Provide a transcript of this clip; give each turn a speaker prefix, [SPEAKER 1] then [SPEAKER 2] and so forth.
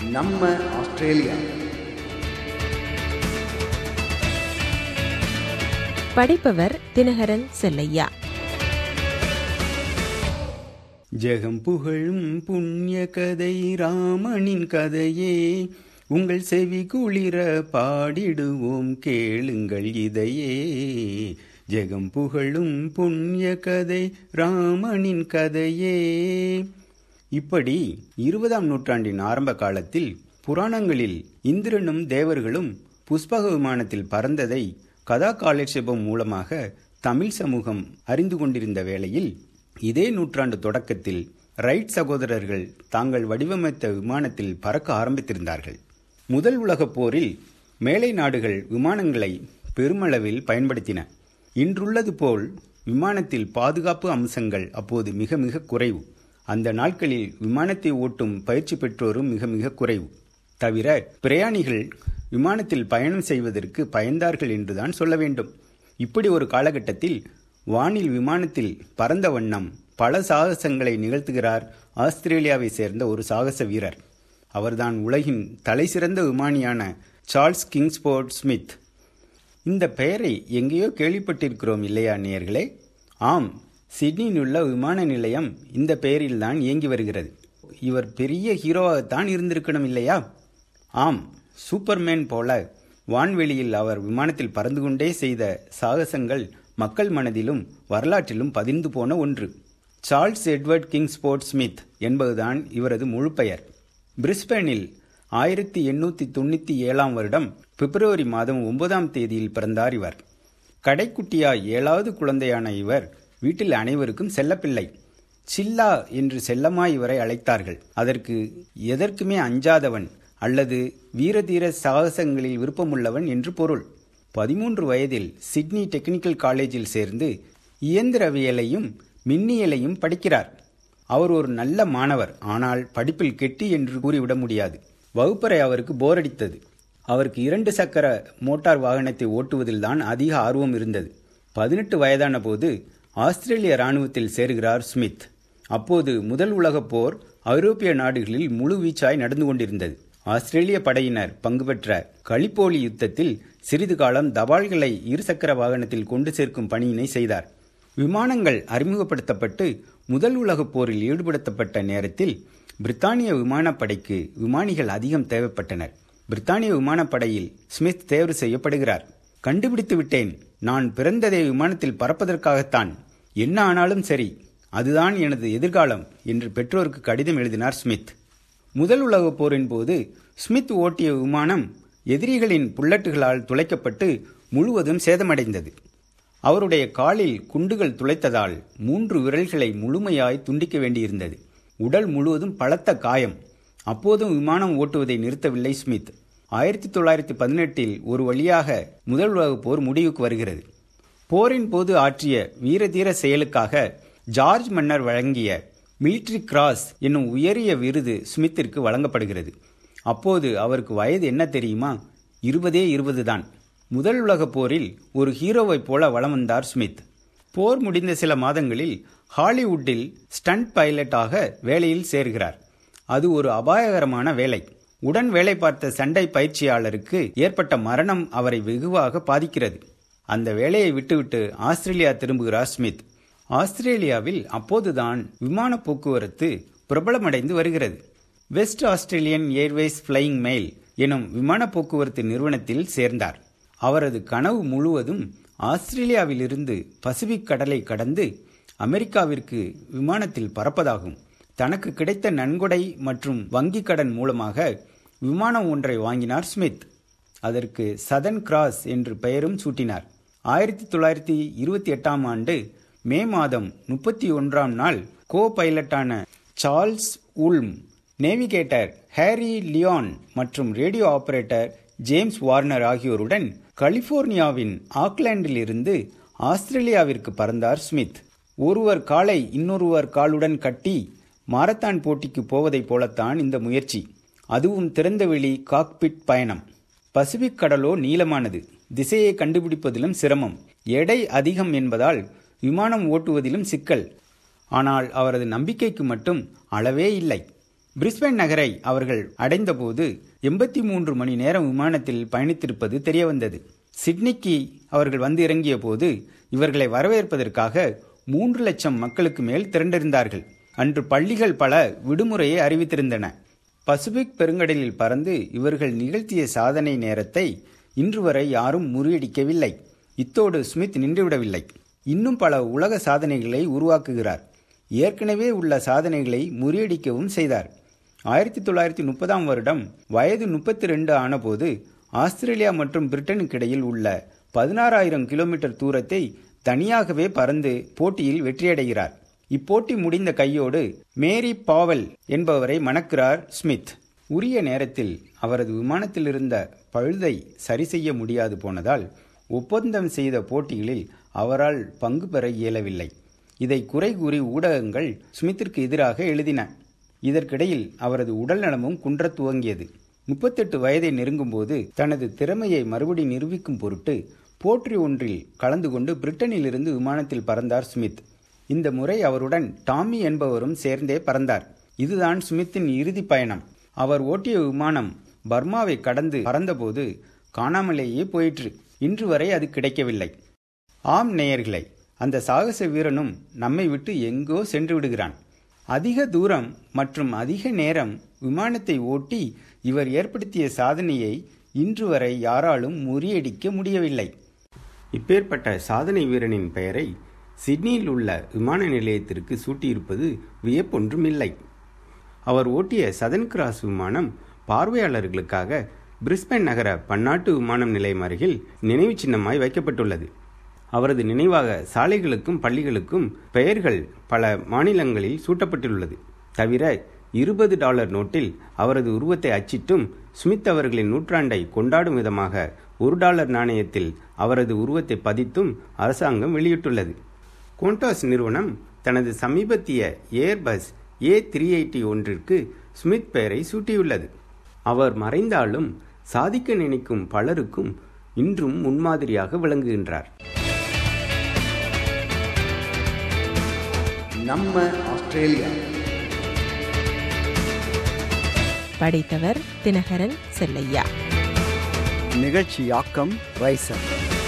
[SPEAKER 1] நம்ம ஆஸ்திரேலியா
[SPEAKER 2] படிப்பவர் தினகரன் செல்லையா
[SPEAKER 3] ஜெகம் புகழும் புண்ணிய கதை ராமனின் கதையே உங்கள் செவி குளிர பாடிடுவோம் கேளுங்கள் இதையே ஜெகம் புகழும் புண்ணிய கதை ராமனின் கதையே இப்படி இருபதாம் நூற்றாண்டின் ஆரம்ப காலத்தில் புராணங்களில் இந்திரனும் தேவர்களும் புஷ்பக விமானத்தில் பறந்ததை கதா காலட்சேபம் மூலமாக தமிழ் சமூகம் அறிந்து கொண்டிருந்த வேளையில் இதே நூற்றாண்டு தொடக்கத்தில் ரைட் சகோதரர்கள் தாங்கள் வடிவமைத்த விமானத்தில் பறக்க ஆரம்பித்திருந்தார்கள் முதல் உலகப் போரில் மேலை நாடுகள் விமானங்களை பெருமளவில் பயன்படுத்தின இன்றுள்ளது போல் விமானத்தில் பாதுகாப்பு அம்சங்கள் அப்போது மிக மிக குறைவு அந்த நாட்களில் விமானத்தை ஓட்டும் பயிற்சி பெற்றோரும் மிக மிக குறைவு தவிர பிரயாணிகள் விமானத்தில் பயணம் செய்வதற்கு பயந்தார்கள் என்றுதான் சொல்ல வேண்டும் இப்படி ஒரு காலகட்டத்தில் வானில் விமானத்தில் பறந்த வண்ணம் பல சாகசங்களை நிகழ்த்துகிறார் ஆஸ்திரேலியாவை சேர்ந்த ஒரு சாகச வீரர் அவர்தான் உலகின் தலைசிறந்த விமானியான சார்ல்ஸ் கிங்ஸ்போர்ட் ஸ்மித் இந்த பெயரை எங்கேயோ கேள்விப்பட்டிருக்கிறோம் இல்லையா நேயர்களே ஆம் சிட்னியில் உள்ள விமான நிலையம் இந்த பெயரில்தான் இயங்கி வருகிறது இவர் பெரிய ஹீரோவாகத்தான் இருந்திருக்கணும் இல்லையா ஆம் சூப்பர்மேன் போல வான்வெளியில் அவர் விமானத்தில் பறந்து கொண்டே செய்த சாகசங்கள் மக்கள் மனதிலும் வரலாற்றிலும் பதிந்து போன ஒன்று சார்ல்ஸ் எட்வர்ட் கிங்ஸ்போர்ட் ஸ்மித் என்பதுதான் இவரது முழு பெயர் பிரிஸ்பேனில் ஆயிரத்தி எண்ணூத்தி தொண்ணூத்தி ஏழாம் வருடம் பிப்ரவரி மாதம் ஒன்பதாம் தேதியில் பிறந்தார் இவர் கடைக்குட்டியாய் ஏழாவது குழந்தையான இவர் வீட்டில் அனைவருக்கும் செல்லப்பிள்ளை சில்லா என்று செல்லமாய் இவரை அழைத்தார்கள் அதற்கு எதற்குமே அஞ்சாதவன் அல்லது வீரதீர சாகசங்களில் விருப்பமுள்ளவன் என்று பொருள் பதிமூன்று வயதில் சிட்னி டெக்னிக்கல் காலேஜில் சேர்ந்து இயந்திரவியலையும் மின்னியலையும் படிக்கிறார் அவர் ஒரு நல்ல மாணவர் ஆனால் படிப்பில் கெட்டி என்று கூறிவிட முடியாது வகுப்பறை அவருக்கு போரடித்தது அவருக்கு இரண்டு சக்கர மோட்டார் வாகனத்தை ஓட்டுவதில்தான் அதிக ஆர்வம் இருந்தது பதினெட்டு வயதான போது ஆஸ்திரேலிய ராணுவத்தில் சேர்கிறார் ஸ்மித் அப்போது முதல் உலகப் போர் ஐரோப்பிய நாடுகளில் முழு வீச்சாய் நடந்து கொண்டிருந்தது ஆஸ்திரேலிய படையினர் பங்கு பெற்ற களிப்போலி யுத்தத்தில் சிறிது காலம் தபால்களை இருசக்கர வாகனத்தில் கொண்டு சேர்க்கும் பணியினை செய்தார் விமானங்கள் அறிமுகப்படுத்தப்பட்டு முதல் உலகப் போரில் ஈடுபடுத்தப்பட்ட நேரத்தில் பிரித்தானிய விமானப்படைக்கு விமானிகள் அதிகம் தேவைப்பட்டனர் பிரித்தானிய விமானப்படையில் ஸ்மித் தேர்வு செய்யப்படுகிறார் கண்டுபிடித்து விட்டேன் நான் பிறந்ததே விமானத்தில் பறப்பதற்காகத்தான் என்ன ஆனாலும் சரி அதுதான் எனது எதிர்காலம் என்று பெற்றோருக்கு கடிதம் எழுதினார் ஸ்மித் முதல் உலகப் போரின் போது ஸ்மித் ஓட்டிய விமானம் எதிரிகளின் புல்லட்டுகளால் துளைக்கப்பட்டு முழுவதும் சேதமடைந்தது அவருடைய காலில் குண்டுகள் துளைத்ததால் மூன்று விரல்களை முழுமையாய் துண்டிக்க வேண்டியிருந்தது உடல் முழுவதும் பலத்த காயம் அப்போதும் விமானம் ஓட்டுவதை நிறுத்தவில்லை ஸ்மித் ஆயிரத்தி தொள்ளாயிரத்தி பதினெட்டில் ஒரு வழியாக முதல் உலகப் போர் முடிவுக்கு வருகிறது போரின் போது ஆற்றிய வீரதீர செயலுக்காக ஜார்ஜ் மன்னர் வழங்கிய மிலிட்ரி கிராஸ் என்னும் உயரிய விருது ஸ்மித்திற்கு வழங்கப்படுகிறது அப்போது அவருக்கு வயது என்ன தெரியுமா இருபதே இருபது தான் முதல் உலகப் போரில் ஒரு ஹீரோவைப் போல வலம் வந்தார் ஸ்மித் போர் முடிந்த சில மாதங்களில் ஹாலிவுட்டில் ஸ்டண்ட் பைலட்டாக வேலையில் சேர்கிறார் அது ஒரு அபாயகரமான வேலை உடன் வேலை பார்த்த சண்டை பயிற்சியாளருக்கு ஏற்பட்ட மரணம் அவரை வெகுவாக பாதிக்கிறது அந்த வேலையை விட்டுவிட்டு ஆஸ்திரேலியா திரும்புகிறார் ஸ்மித் ஆஸ்திரேலியாவில் அப்போதுதான் விமான போக்குவரத்து பிரபலமடைந்து வருகிறது west Australian airways flying mail எனும் விமான போக்குவரத்து நிறுவனத்தில் சேர்ந்தார் அவரது கனவு முழுவதும் ஆஸ்திரேலியாவிலிருந்து பசிபிக் கடலை கடந்து அமெரிக்காவிற்கு விமானத்தில் பறப்பதாகும் தனக்கு கிடைத்த நன்கொடை மற்றும் வங்கிக் கடன் மூலமாக விமானம் ஒன்றை வாங்கினார் ஸ்மித் அதற்கு சதன் கிராஸ் என்று பெயரும் சூட்டினார் ஆயிரத்தி தொள்ளாயிரத்தி இருபத்தி எட்டாம் ஆண்டு மே மாதம் முப்பத்தி ஒன்றாம் நாள் கோ பைலட்டான Charles Ulm navigator Harry Lyon மற்றும் ரேடியோ ஆபரேட்டர் ஜேம்ஸ் வார்னர் ஆகியோருடன் கலிபோர்னியாவின் ஆக்லாண்டில் இருந்து ஆஸ்திரேலியாவிற்கு பறந்தார் ஸ்மித் ஒருவர் காலை இன்னொருவர் காலுடன் கட்டி மாரத்தான் போட்டிக்கு போவதைப் போலத்தான் இந்த முயற்சி அதுவும் திறந்தவெளி காக்பிட் பயணம் பசிபிக் கடலோ நீளமானது திசையை கண்டுபிடிப்பதிலும் சிரமம் எடை அதிகம் என்பதால் விமானம் ஓட்டுவதிலும் சிக்கல் ஆனால் அவரது நம்பிக்கைக்கு மட்டும் அளவே இல்லை பிரிஸ்பேன் நகரை அவர்கள் அடைந்தபோது எண்பத்தி மூன்று மணி நேரம் விமானத்தில் பயணித்திருப்பது தெரியவந்தது சிட்னிக்கு அவர்கள் வந்து இறங்கிய போது இவர்களை வரவேற்பதற்காக மூன்று லட்சம் மக்களுக்கு மேல் திரண்டிருந்தார்கள் அன்று பள்ளிகள் பல விடுமுறையை அறிவித்திருந்தன பசிபிக் பெருங்கடலில் பறந்து இவர்கள் நிகழ்த்திய சாதனை நேரத்தை இன்று வரை யாரும் முறியடிக்கவில்லை இத்தோடு ஸ்மித் நின்றுவிடவில்லை இன்னும் பல உலக சாதனைகளை உருவாக்குகிறார் ஏற்கனவே உள்ள சாதனைகளை முறியடிக்கவும் செய்தார் ஆயிரத்தி தொள்ளாயிரத்தி முப்பதாம் வருடம் வயது முப்பத்தி ரெண்டு ஆனபோது ஆஸ்திரேலியா மற்றும் பிரிட்டனுக்கு இடையில் உள்ள பதினாறாயிரம் கிலோமீட்டர் தூரத்தை தனியாகவே பறந்து போட்டியில் வெற்றியடைகிறார் இப்போட்டி முடிந்த கையோடு மேரி பாவல் என்பவரை மணக்கிறார் ஸ்மித் உரிய நேரத்தில் அவரது விமானத்தில் இருந்த பழுதை சரி செய்ய முடியாது போனதால் ஒப்பந்தம் செய்த போட்டிகளில் அவரால் பங்கு பெற இயலவில்லை இதை குறை கூறி ஊடகங்கள் ஸ்மித்திற்கு எதிராக எழுதின இதற்கிடையில் அவரது உடல் நலமும் குன்றத் துவங்கியது முப்பத்தெட்டு வயதை நெருங்கும்போது தனது திறமையை மறுபடி நிரூபிக்கும் பொருட்டு போற்றி ஒன்றில் கலந்து கொண்டு பிரிட்டனிலிருந்து விமானத்தில் பறந்தார் ஸ்மித் இந்த முறை அவருடன் டாமி என்பவரும் சேர்ந்தே பறந்தார் இதுதான் ஸ்மித்தின் இறுதி பயணம் அவர் ஓட்டிய விமானம் பர்மாவை கடந்து பறந்தபோது காணாமலேயே போயிற்று இன்று வரை அது கிடைக்கவில்லை ஆம் நேயர்களே அந்த சாகச வீரனும் நம்மை விட்டு எங்கோ சென்று விடுகிறான் அதிக தூரம் மற்றும் அதிக நேரம் விமானத்தை ஓட்டி இவர் ஏற்படுத்திய சாதனையை இன்று வரை யாராலும் முறியடிக்க முடியவில்லை இப்பேற்பட்ட சாதனை வீரனின் பெயரை சிட்னியில் உள்ள விமான நிலையத்திற்கு சூட்டியிருப்பது வியப்பொன்றுமில்லை அவர் ஓட்டிய சதன் கிராஸ் விமானம் பார்வையாளர்களுக்காக பிரிஸ்பேன் நகர பன்னாட்டு விமானம் நிலையம் அருகில் நினைவு சின்னமாய் வைக்கப்பட்டுள்ளது அவரது நினைவாக சாலைகளுக்கும் பள்ளிகளுக்கும் பெயர்கள் பல மாநிலங்களில் சூட்டப்பட்டுள்ளது தவிர இருபது டாலர் நோட்டில் அவரது உருவத்தை அச்சிட்டும் ஸ்மித் அவர்களின் நூற்றாண்டை கொண்டாடும் விதமாக ஒரு டாலர் நாணயத்தில் அவரது உருவத்தை பதித்தும் அரசாங்கம் வெளியிட்டுள்ளது கோண்டாஸ் நிறுவனம் தனது சமீபத்திய ஏர்பஸ் ஏ த்ரீ எயிட்டி ஒன்றிற்கு ஸ்மித் பெயரை சூட்டியுள்ளது அவர் மறைந்தாலும் சாதிக்க நினைக்கும் பலருக்கும் இன்றும் முன்மாதிரியாக விளங்குகின்றார்
[SPEAKER 1] நம்ம ஆஸ்திரேலியா
[SPEAKER 2] படைத்தவர் தினகரன் செல்லையா
[SPEAKER 1] நிகழ்ச்சியாக்கம் ரைசர்